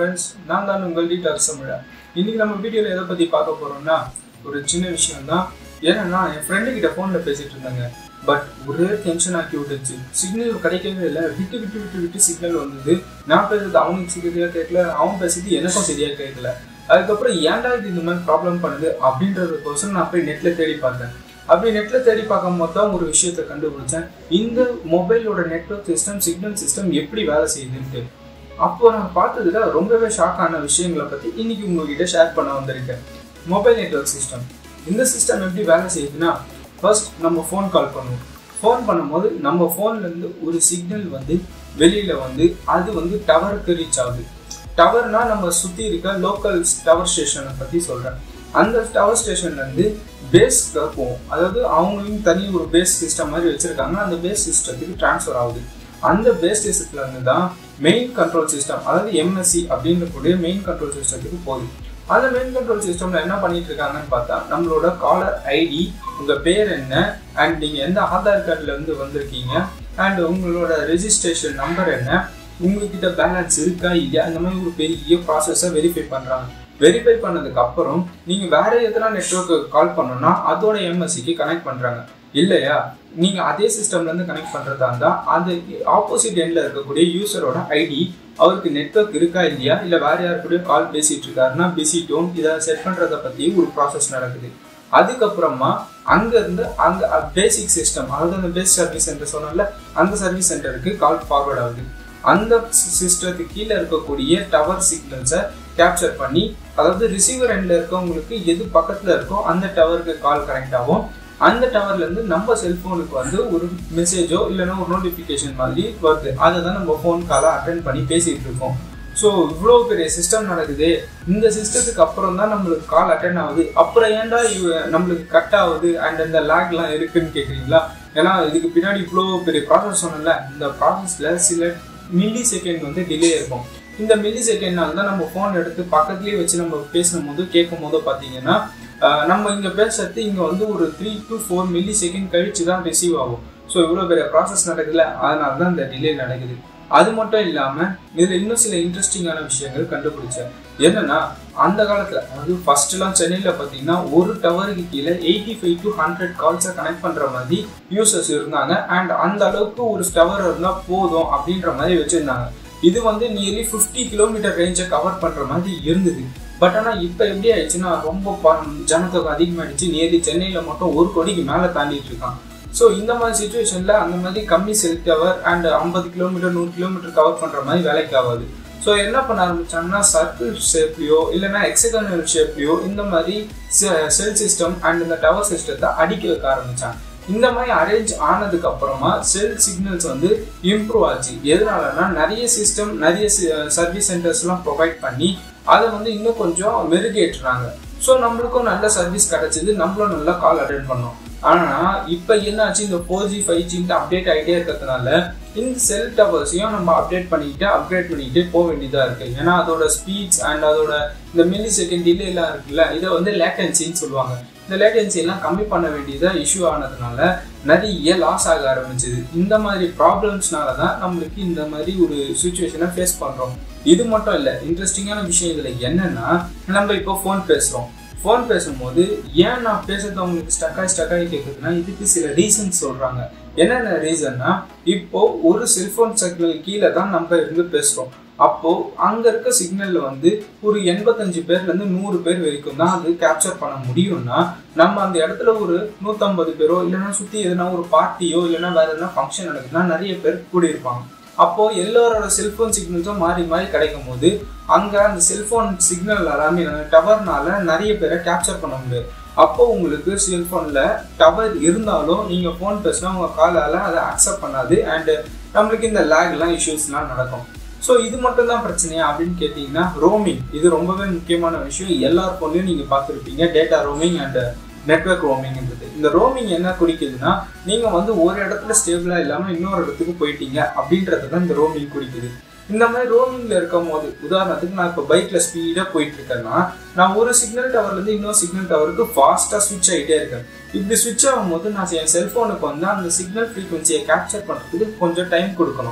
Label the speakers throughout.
Speaker 1: friends நான் தான் உங்கள் டீட்டா அரசமிழா இன்னைக்கு நம்ம வீடியோவில் எதை பற்றி பார்க்க போகிறோம்னா ஒரு சின்ன விஷயம் தான் ஏன்னா என் ஃப்ரெண்டு கிட்ட ஃபோனில் பேசிட்டு இருந்தாங்க பட் ஒரே டென்ஷன் ஆக்கி விட்டுச்சு சிக்னல் கிடைக்கவே இல்லை விட்டு விட்டு விட்டு விட்டு சிக்னல் வந்தது நான் பேசுறது அவனுக்கு சரியாக கேட்கல அவன் பேசுறது எனக்கும் சரியாக கேட்கல அதுக்கப்புறம் ஏன்டா இது இந்த மாதிரி ப்ராப்ளம் பண்ணுது அப்படின்றதுக்கோசரம் நான் போய் நெட்டில் தேடி பார்த்தேன் அப்படி நெட்டில் தேடி பார்க்கும் போது தான் ஒரு விஷயத்தை கண்டுபிடிச்சேன் இந்த மொபைலோட நெட்ஒர்க் சிஸ்டம் சிக்னல் சிஸ்டம் எப்படி வேலை செய்யுதுன்ட்டு அப்போ நான் பார்த்ததுல ரொம்பவே ஷாக் ஆன விஷயங்களை பற்றி இன்னைக்கு உங்ககிட்ட ஷேர் பண்ண வந்திருக்கேன் மொபைல் நெட்ஒர்க் சிஸ்டம் இந்த சிஸ்டம் எப்படி வேலை செய்யுதுன்னா ஃபர்ஸ்ட் நம்ம ஃபோன் கால் பண்ணுவோம் ஃபோன் பண்ணும்போது நம்ம ஃபோன்லேருந்து ஒரு சிக்னல் வந்து வெளியில் வந்து அது வந்து டவருக்கு ரீச் ஆகுது டவர்னா நம்ம சுற்றி இருக்க லோக்கல் டவர் ஸ்டேஷனை பற்றி சொல்கிறேன் அந்த டவர் ஸ்டேஷன்லேருந்து பேஸ்க்கு போகும் அதாவது அவங்களும் தனி ஒரு பேஸ் சிஸ்டம் மாதிரி வச்சுருக்காங்க அந்த பேஸ் சிஸ்டத்துக்கு ட்ரான்ஸ்ஃபர் ஆகுது அந்த பேஸ் சிஸ்டத்துல இருந்து தான் மெயின் கண்ட்ரோல் சிஸ்டம் அதாவது எம்எஸ்சி அப்படின்றக்கூடிய மெயின் கண்ட்ரோல் சிஸ்டத்துக்கு போகுது அந்த மெயின் கண்ட்ரோல் சிஸ்டம்ல என்ன பண்ணிட்டு இருக்காங்கன்னு பார்த்தா நம்மளோட காலர் ஐடி உங்க பேர் என்ன அண்ட் நீங்க எந்த ஆதார் கார்டுல இருந்து வந்திருக்கீங்க அண்ட் உங்களோட ரெஜிஸ்ட்ரேஷன் நம்பர் என்ன உங்ககிட்ட பேலன்ஸ் இருக்கா இல்லையா அந்த மாதிரி ஒரு பெரிய ப்ராசஸை வெரிஃபை பண்றாங்க வெரிஃபை பண்ணதுக்கு அப்புறம் நீங்க வேற எதனா நெட்ஒர்க்கு கால் பண்ணணும்னா அதோட எம்எஸ்சிக்கு கனெக்ட் பண்றாங்க இல்லையா நீங்க அதே சிஸ்டம்ல இருந்து கனெக்ட் பண்றதா இருந்தா அது ஆப்போசிட் எண்ட்ல இருக்கக்கூடிய யூசரோட ஐடி அவருக்கு நெட்ஒர்க் இருக்கா இல்லையா இல்ல வேற யாரு கூட கால் பேசிட்டு இருக்காருன்னா பிசி டோன் இதை செட் பண்றத பத்தி ஒரு ப்ராசஸ் நடக்குது அதுக்கப்புறமா அங்க இருந்து அந்த பேசிக் சிஸ்டம் அதாவது அந்த பேஸ் சர்வீஸ் சென்டர் சொன்னோம்ல அந்த சர்வீஸ் சென்டருக்கு கால் ஃபார்வர்ட் ஆகுது அந்த சிஸ்டத்துக்கு கீழே இருக்கக்கூடிய டவர் சிக்னல்ஸை கேப்சர் பண்ணி அதாவது ரிசீவர் எண்ட்ல இருக்கவங்களுக்கு எது பக்கத்துல இருக்கோ அந்த டவருக்கு கால் கனெக்ட் ஆகும் அந்த டவர்ல இருந்து நம்ம செல்போனுக்கு வந்து ஒரு மெசேஜோ இல்லைன்னா ஒரு நோட்டிபிகேஷன் மாதிரி வருது அதை தான் நம்ம ஃபோன் காலை அட்டன் பண்ணி பேசிட்டு இருக்கோம் ஸோ இவ்வளோ பெரிய சிஸ்டம் நடக்குது இந்த சிஸ்டத்துக்கு அப்புறம் தான் நம்மளுக்கு கால் அட்டன் ஆகுது அப்புறம் ஏன்டா நம்மளுக்கு கட் ஆகுது அண்ட் இந்த லேக்லாம் இருக்குன்னு கேட்குறீங்களா ஏன்னா இதுக்கு பின்னாடி இவ்வளோ பெரிய ப்ராசஸ் சொன்னல இந்த ப்ராசஸில் சில மில்லி செகண்ட் வந்து டிலே இருக்கும் இந்த மில்லி செகண்ட்னால தான் நம்ம ஃபோன் எடுத்து பக்கத்துலேயே வச்சு நம்ம பேசும் போது கேட்கும் போது பார்த்தீங்கன்னா நம்ம இங்கே பேசுறது இங்கே வந்து ஒரு three to four millisecond கழிச்சு தான் ரிசீவ் ஆகும் ஸோ இவ்வளோ பெரிய ப்ராசஸ் நடக்குதுல அதனால தான் இந்த டிலே நடக்குது அது மட்டும் இல்லாமல் இதில் இன்னும் சில இன்ட்ரெஸ்டிங்கான விஷயங்கள் கண்டுபிடிச்சேன் என்னன்னா அந்த காலத்தில் அதாவது ஃபர்ஸ்ட்லாம் சென்னையில் பார்த்தீங்கன்னா ஒரு டவருக்கு கீழே எயிட்டி ஃபைவ் டு ஹண்ட்ரட் கால்ஸை கனெக்ட் பண்ணுற மாதிரி யூசர்ஸ் இருந்தாங்க அண்ட் அந்த அளவுக்கு ஒரு டவர் இருந்தால் போதும் அப்படின்ற மாதிரி வச்சுருந்தாங்க இது வந்து நியர்லி ஃபிஃப்டி கிலோமீட்டர் ரேஞ்சை கவர் பண்ணுற மாதிரி இருந்தது பட் ஆனால் இப்போ எப்படி ஆயிடுச்சுன்னா ரொம்ப ஜனத்தொகை அதிகமாகிடுச்சு நியர்லி சென்னையில் மட்டும் ஒரு கோடிக்கு மேலே தாண்டிட்டு இருக்கான் ஸோ இந்த மாதிரி சுச்சுவேஷனில் அந்த மாதிரி கம்மி செல் டவர் அண்ட் ஐம்பது கிலோமீட்டர் நூறு கிலோமீட்டர் கவர் பண்ணுற மாதிரி வேலைக்கு ஆகாது ஸோ என்ன பண்ண ஆரம்பிச்சாங்கன்னா சர்க்கிள் ஷேப்லையோ இல்லைன்னா எக்ஸகனல் ஷேப்லையோ இந்த மாதிரி செல் சிஸ்டம் அண்ட் இந்த டவர் சிஸ்டத்தை அடிக்க வைக்க ஆரம்பிச்சாங்க இந்த மாதிரி அரேஞ்ச் ஆனதுக்கு அப்புறமா செல் சிக்னல்ஸ் வந்து இம்ப்ரூவ் ஆச்சு எதனாலனா நிறைய சிஸ்டம் நிறைய சர்வீஸ் சென்டர்ஸ்லாம் ப்ரொவைட் பண்ணி அதை வந்து இன்னும் கொஞ்சம் மெருகேற்றுறாங்க ஸோ நம்மளுக்கும் நல்ல சர்வீஸ் கிடைச்சது நம்மளும் நல்லா கால் அட்டன் பண்ணோம் ஆனால் இப்போ என்னாச்சு இந்த ஃபோர் ஜி ஃபைவ் ஜின்ட்டு அப்டேட் ஆகிட்டே இருக்கிறதுனால இந்த செல் டவர்ஸையும் நம்ம அப்டேட் பண்ணிக்கிட்டு அப்கிரேட் பண்ணிக்கிட்டே போக வேண்டியதாக இருக்குது ஏன்னா அதோட ஸ்பீட்ஸ் அண்ட் அதோட இந்த மில்லி செகண்ட் டிலேலாம் இருக்குல்ல இதை வந்து லேட்டன்சின்னு சொல்லுவாங்க இந்த லேட்டன்சி எல்லாம் கம்மி பண்ண வேண்டியதாக இஷ்யூ ஆனதுனால நிறைய லாஸ் ஆக ஆரம்பிச்சது இந்த மாதிரி ப்ராப்ளம்ஸ்னால தான் நம்மளுக்கு இந்த மாதிரி ஒரு சுச்சுவேஷனை ஃபேஸ் பண்ணுறோம் இது மட்டும் இல்லை இன்ட்ரெஸ்டிங்கான விஷயம் இதில் என்னன்னா நம்ம இப்போ ஃபோன் பேசுகிறோம் ஃபோன் பேசும்போது ஏன் நான் பேசுறது அவங்களுக்கு ஸ்டக்காய் ஸ்டக்காய் கேட்குதுன்னா இதுக்கு சில ரீசன்ஸ் சொல்கிறாங்க என்னென்ன ரீசன்னா இப்போ ஒரு செல்ஃபோன் சிக்னல் கீழே தான் நம்ம இருந்து பேசுகிறோம் அப்போ அங்க இருக்க சிக்னல்ல வந்து ஒரு எண்பத்தஞ்சு பேர்ல இருந்து நூறு பேர் வரைக்கும் தான் அது கேப்சர் பண்ண முடியும்னா நம்ம அந்த இடத்துல ஒரு நூத்தம்பது பேரோ இல்லைன்னா சுத்தி எதுனா ஒரு பார்ட்டியோ இல்லைன்னா வேற எதனா ஃபங்க்ஷன் நடக்குதுன்னா நிறைய பேர் கூடியிருப்பாங்க அப்போ எல்லாரோட செல்போன் சிக்னல்ஸும் மாறி மாறி கிடைக்கும் போது அங்க அந்த செல்போன் சிக்னல் எல்லாமே டவர்னால நிறைய பேரை கேப்சர் பண்ண முடியாது அப்போ உங்களுக்கு செல்போன்ல டவர் இருந்தாலும் நீங்க ஃபோன் பேசினா உங்க காலால அதை அக்செப்ட் பண்ணாது அண்ட் நம்மளுக்கு இந்த லேக்லாம் இஷ்யூஸ்லாம் நடக்கும் ஸோ இது மட்டும் தான் பிரச்சனையா அப்படின்னு கேட்டிங்கன்னா ரோமிங் இது ரொம்பவே முக்கியமான விஷயம் எல்லார் ஃபோன்லையும் நீங்கள் பார்த்துருப்பீங்க டேட்டா ரோமிங் அண்ட் நெட்ஒர்க் ரோமிங்ன்றது இந்த ரோமிங் என்ன குறிக்குதுன்னா நீங்கள் வந்து ஒரு இடத்துல ஸ்டேபிளாக இல்லாமல் இன்னொரு இடத்துக்கு போயிட்டீங்க அப்படின்றது தான் இந்த ரோமிங் குறிக்குது இந்த மாதிரி ரோமிங்ல இருக்கும் போது உதாரணத்துக்கு நான் இப்போ பைக்ல ஸ்பீடா போயிட்டு இருக்கேன்னா நான் ஒரு சிக்னல் டவர்ல இருந்து இன்னொரு சிக்னல் டவருக்கு ஃபாஸ்டா ஸ்விட்ச் ஆகிட்டே இருக்கேன் இப்படி ஸ்விட்ச் ஆகும்போது நான் என் செல்போனுக்கு வந்து அந்த சிக்னல் ஃப்ரீக்வன்சியை கேப்சர் பண்றதுக்கு கொஞ்சம் டைம் கொடுக்கணும்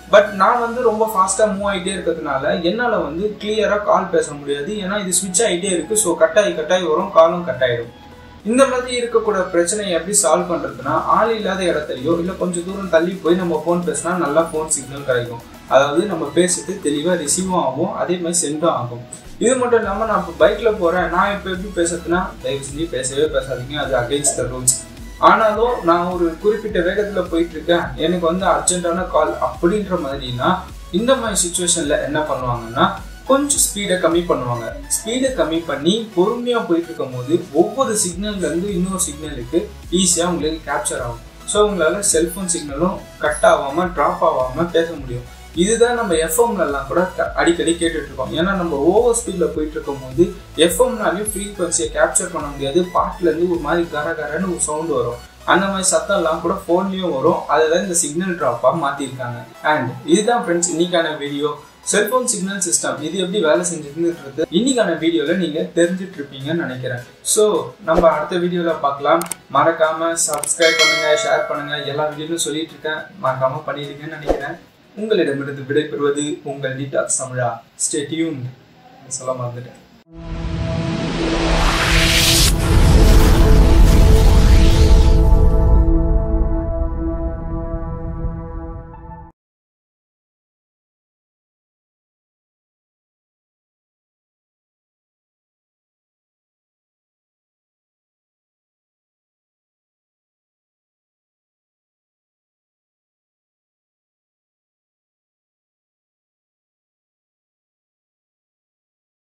Speaker 1: பட் நான் வந்து ரொம்ப ஃபாஸ்ட்டாக மூவ் ஆகிட்டே இருக்கிறதுனால என்னால் வந்து கிளியராக கால் பேச முடியாது ஏன்னா இது ஸ்விட்ச் ஆகிட்டே இருக்குது ஸோ கட் ஆகி கட் ஆகி வரும் காலும் கட் ஆகிடும் இந்த மாதிரி இருக்கக்கூடிய பிரச்சனையை எப்படி சால்வ் பண்ணுறதுனா ஆள் இல்லாத இடத்துலையோ இல்லை கொஞ்சம் தூரம் தள்ளி போய் நம்ம ஃபோன் பேசினா நல்லா ஃபோன் சிக்னல் கிடைக்கும் அதாவது நம்ம பேசிட்டு தெளிவாக ரிசீவும் ஆகும் அதே மாதிரி சென்டும் ஆகும் இது மட்டும் இல்லாமல் நான் இப்போ பைக்கில் போகிறேன் நான் இப்போ எப்படி பேசுறதுன்னா தயவு செஞ்சு பேசவே பேசாதீங்க அது அகெயின்ஸ்ட் த ரூல்ஸ் ஆனாலும் நான் ஒரு குறிப்பிட்ட வேகத்தில் போயிட்டு இருக்கேன் எனக்கு வந்து அர்ஜென்ட்டான கால் அப்படின்ற மாதிரினா இந்த மாதிரி சுச்சுவேஷனில் என்ன பண்ணுவாங்கன்னா கொஞ்சம் ஸ்பீடை கம்மி பண்ணுவாங்க ஸ்பீடை கம்மி பண்ணி பொறுமையாக போயிட்டு இருக்கும் போது ஒவ்வொரு சிக்னல்லேருந்து இன்னொரு சிக்னலுக்கு ஈஸியாக உங்களுக்கு கேப்சர் ஆகும் ஸோ உங்களால் செல்ஃபோன் சிக்னலும் கட் ஆகாமல் ட்ராப் ஆகாமல் பேச முடியும் இதுதான் நம்ம எஃப்எம்லலாம் கூட அடிக்கடி கேட்டுட்டு இருக்கோம் ஏன்னா நம்ம ஓவர் ஸ்பீடில் போயிட்டு இருக்கும் போது எஃப்எம்னாலையும் ஃப்ரீக்வன்சியை கேப்சர் பண்ண முடியாது பாட்டுலேருந்து ஒரு மாதிரி கர கரன்னு ஒரு சவுண்டு வரும் அந்த மாதிரி சத்தம்லாம் கூட ஃபோன்லேயும் வரும் அதில் இந்த சிக்னல் ட்ராப்பாக மாற்றிருக்காங்க அண்ட் இதுதான் ஃப்ரெண்ட்ஸ் இன்னைக்கான வீடியோ செல்போன் சிக்னல் சிஸ்டம் இது எப்படி வேலை செஞ்சுதுன்றது இன்னைக்கான வீடியோவில் நீங்கள் தெரிஞ்சுட்டு இருப்பீங்கன்னு நினைக்கிறேன் ஸோ நம்ம அடுத்த வீடியோவில் பார்க்கலாம் மறக்காம சப்ஸ்கிரைப் பண்ணுங்க ஷேர் பண்ணுங்க எல்லா வீடியோலும் சொல்லிட்டு இருக்கேன் மறக்காம பண்ணிடுங்கன்னு நினைக்கிறேன் உங்களிடமிருந்து விடைபெறுவது உங்கள் டீடாக்ஸ் தமிழா ஸ்டே டியூன் சொல்ல மறந்துட்டேன்